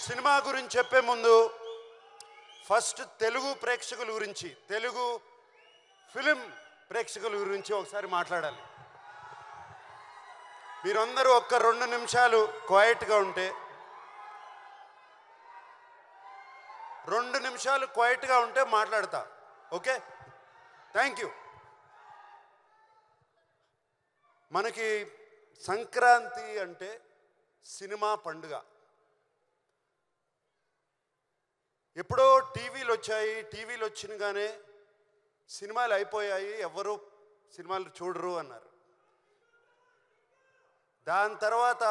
cinema గురించి చెప్పే ముందు ఫస్ట్ తెలుగు ప్రేక్షకుల గురించి తెలుగు ఫిలిం ప్రేక్షకుల గురించి ఒకసారి మాట్లాడాలి మీరందరూ ఒక్క రెండు నిమిషాలు క్వైట్గా ఉంటే రెండు నిమిషాలు క్వైట్గా ఉంటే మాట్లాడతా ఓకే థ్యాంక్ యూ మనకి సంక్రాంతి అంటే సినిమా పండుగ ఎప్పుడో టీవీలు వచ్చాయి టీవీలు వచ్చినగానే సినిమాలు అయిపోయాయి ఎవరు సినిమాలు చూడరు అన్నారు దాని తర్వాత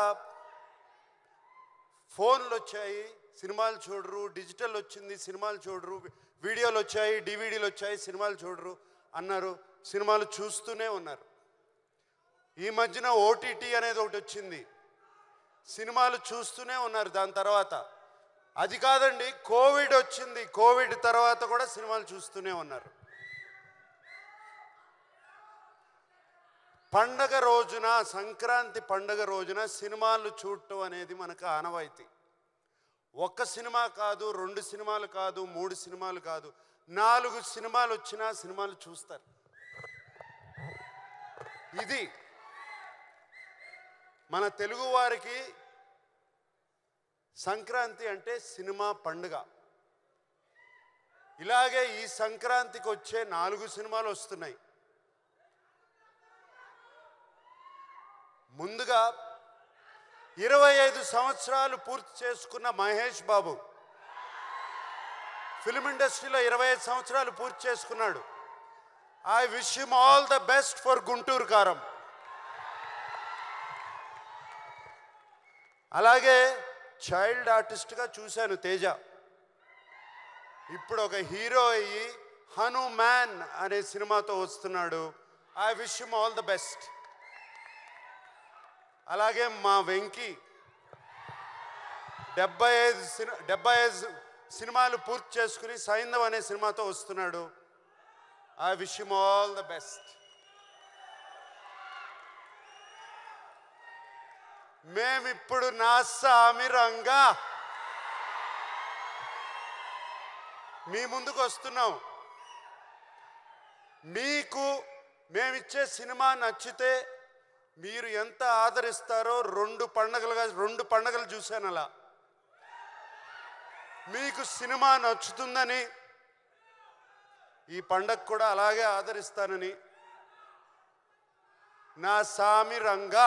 ఫోన్లు వచ్చాయి సినిమాలు చూడరు డిజిటల్ వచ్చింది సినిమాలు చూడరు వీడియోలు వచ్చాయి డివిడీలు వచ్చాయి సినిమాలు చూడరు అన్నారు సినిమాలు చూస్తూనే ఉన్నారు ఈ మధ్యన ఓటీటీ అనేది ఒకటి వచ్చింది సినిమాలు చూస్తూనే ఉన్నారు దాని తర్వాత అది కాదండి కోవిడ్ వచ్చింది కోవిడ్ తర్వాత కూడా సినిమాలు చూస్తూనే ఉన్నారు పండగ రోజున సంక్రాంతి పండగ రోజున సినిమాలు చూడటం అనేది మనకు ఆనవాయితీ ఒక్క సినిమా కాదు రెండు సినిమాలు కాదు మూడు సినిమాలు కాదు నాలుగు సినిమాలు వచ్చినా సినిమాలు చూస్తారు ఇది మన తెలుగు వారికి సంక్రాంతి అంటే సినిమా పండుగ ఇలాగే ఈ సంక్రాంతికి వచ్చే నాలుగు సినిమాలు వస్తున్నాయి ముందుగా ఇరవై ఐదు సంవత్సరాలు పూర్తి చేసుకున్న మహేష్ బాబు ఫిలిం ఇండస్ట్రీలో ఇరవై ఐదు సంవత్సరాలు పూర్తి చేసుకున్నాడు I wish him all the best for Guntur Kaaram అలాగే చైల్డ్ ఆర్టిస్ట్గా చూశాను తేజ ఇప్పుడు ఒక హీరో అయ్యి హనుమాన్ అనే సినిమాతో వస్తున్నాడు I wish him all the best అలాగే మా వెంకీ డెబ్బై ఐదు సిని డెబ్బై ఐదు సినిమాలు పూర్తి చేసుకుని సైంధవ్ అనే సినిమాతో వస్తున్నాడు I wish him all the best మేమిప్పుడు నా సామిరంగా మీ ముందుకు వస్తున్నాం మీకు మేమిచ్చే సినిమా నచ్చితే మీరు ఎంత ఆదరిస్తారో రెండు పండగలుగా రెండు పండగలు చూశాను అలా మీకు సినిమా నచ్చుతుందని ఈ పండగ కూడా అలాగే ఆదరిస్తానని నా సామి రంగా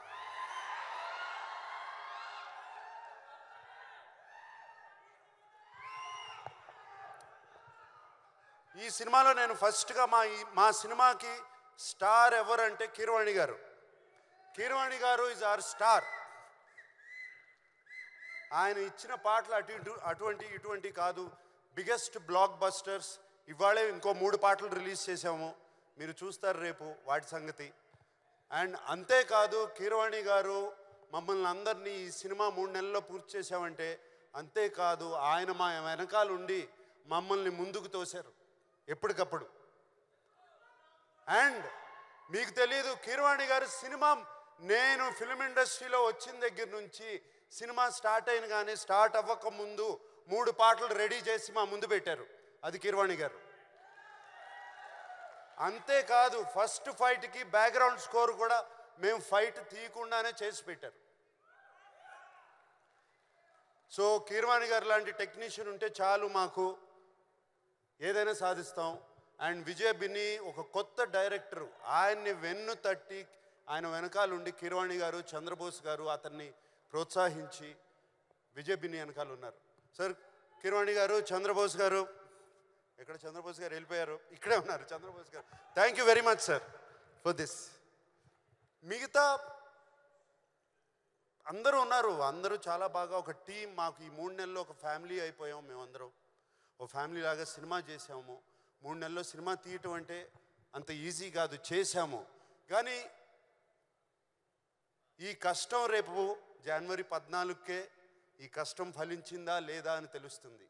ఈ సినిమాలో నేను ఫస్ట్గా మా ఈ- మా సినిమాకి స్టార్ ఎవరంటే కీరవాణి గారు కీరవాణి గారు ఇస్ ఆర్ స్టార్ ఆయన ఇచ్చిన పాటలు అటు ఇటు అటువంటి ఇటువంటి కాదు బిగ్గెస్ట్ బ్లాక్ బస్టర్స్ ఇవాళే ఇంకో మూడు పాటలు రిలీజ్ చేశాము మీరు చూస్తారు రేపు వాటి సంగతి అండ్ అంతేకాదు కీరవాణి గారు మమ్మల్ని అందరినీ ఈ సినిమా మూడు నెలల్లో పూర్తి చేశామంటే అంతేకాదు ఆయన మా వెనకాల ఉండి మమ్మల్ని ముందుకు తోశారు ఎప్పటికప్పుడు అండ్ మీకు తెలియదు కీరవాణి గారు సినిమా నేను ఫిల్మ్ ఇండస్ట్రీలో వచ్చిన దగ్గర నుంచి సినిమా స్టార్ట్ అయిన కానీ స్టార్ట్ అవ్వక ముందు మూడు పాటలు రెడీ చేసి మా ముందు పెట్టారు అది కీరవాణి గారు అంతేకాదు ఫస్ట్ ఫైట్కి బ్యాక్గ్రౌండ్ స్కోర్ కూడా మేము ఫైట్ తీయకుండానే చేసి పెట్టారు సో కీరవాణి గారు లాంటి టెక్నీషియన్ ఉంటే చాలు మాకు ఏదైనా సాధిస్తాం అండ్ విజయ్ బిన్ని ఒక కొత్త డైరెక్టర్ ఆయన్ని వెన్ను తట్టి ఆయన వెనకాల ఉండి కిరవాణి గారు చంద్రబోస్ గారు అతన్ని ప్రోత్సహించి విజయ్ బిన్ని వెనకాల ఉన్నారు సార్ కిరవాణి గారు చంద్రబోస్ గారు ఎక్కడ చంద్రబోస్ గారు వెళ్ళిపోయారు ఇక్కడే ఉన్నారు చంద్రబోస్ గారు thank you very much sir for this మిగతా అందరూ ఉన్నారు అందరూ చాలా బాగా ఒక టీం మాకు ఈ మూడు నెలల్లో ఒక ఫ్యామిలీ అయిపోయాం మేమందరం ఓ ఫ్యామిలీ లాగా సినిమా చేసాము మూడు నెలల్లో సినిమా తీయటం అంటే అంత ఈజీ కాదు చేశాము కానీ ఈ కష్టం రేపు జనవరి పద్నాలుగుకే ఈ కష్టం ఫలించిందా లేదా అని తెలుస్తుంది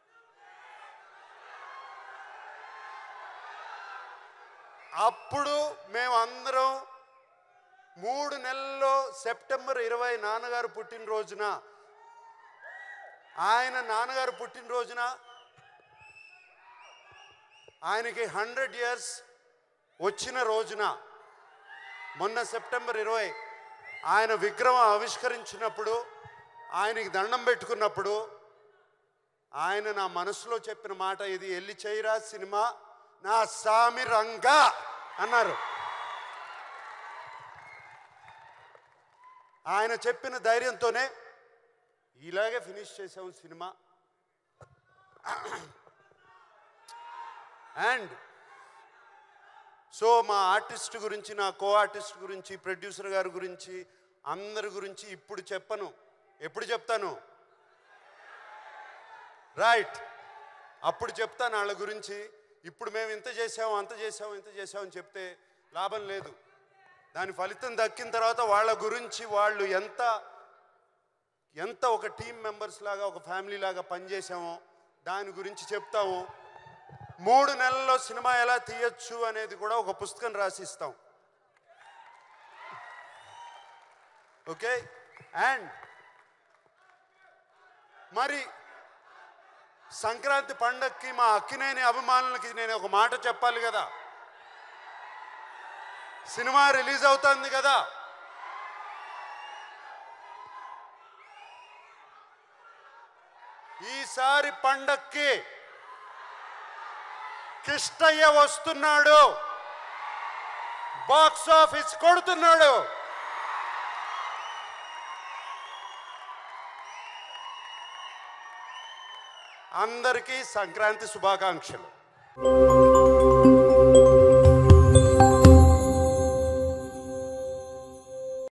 అప్పుడు మేమందరం మూడు నెలల్లో సెప్టెంబర్ ఇరవై నాన్నగారు పుట్టినరోజున ఆయన నాన్నగారు పుట్టినరోజున ఆయనకి హండ్రెడ్ ఇయర్స్ వచ్చిన రోజున మొన్న సెప్టెంబర్ ఇరవై ఆయన విగ్రహం ఆవిష్కరించినప్పుడు ఆయనకి దండం పెట్టుకున్నప్పుడు ఆయన నా మనసులో చెప్పిన మాట ఇది ఎల్లి చేయరా సినిమా నా సామి రంగా అన్నారు ఆయన చెప్పిన ధైర్యంతోనే ఇలాగే ఫినిష్ చేసాం సినిమా అండ్ సో మా ఆర్టిస్ట్ గురించి నా కో ఆర్టిస్ట్ గురించి ప్రొడ్యూసర్ గారి గురించి అందరి గురించి ఇప్పుడు చెప్పను ఎప్పుడు చెప్తాను రైట్ అప్పుడు చెప్తాను వాళ్ళ గురించి ఇప్పుడు మేము ఇంత చేసాము అంత చేసాము ఇంత చేసామని చెప్తే లాభం లేదు దాని ఫలితం దక్కిన తర్వాత వాళ్ళ గురించి వాళ్ళు ఎంత ఎంత ఒక టీం మెంబర్స్ లాగా ఒక ఫ్యామిలీ లాగా పనిచేసామో దాని గురించి చెప్తాము మూడు నెలల్లో సినిమా ఎలా తీయచ్చు అనేది కూడా ఒక పుస్తకం రాసిస్తాం ఓకే అండ్ మరి సంక్రాంతి పండక్కి మా అక్కినేని అభిమానులకి నేను ఒక మాట చెప్పాలి కదా సినిమా రిలీజ్ అవుతుంది కదా ఈసారి పండక్కి కిష్టయ్య వస్తున్నాడు బాక్స్ ఆఫీస్ కొడుతున్నాడు అందరికీ సంక్రాంతి శుభాకాంక్షలు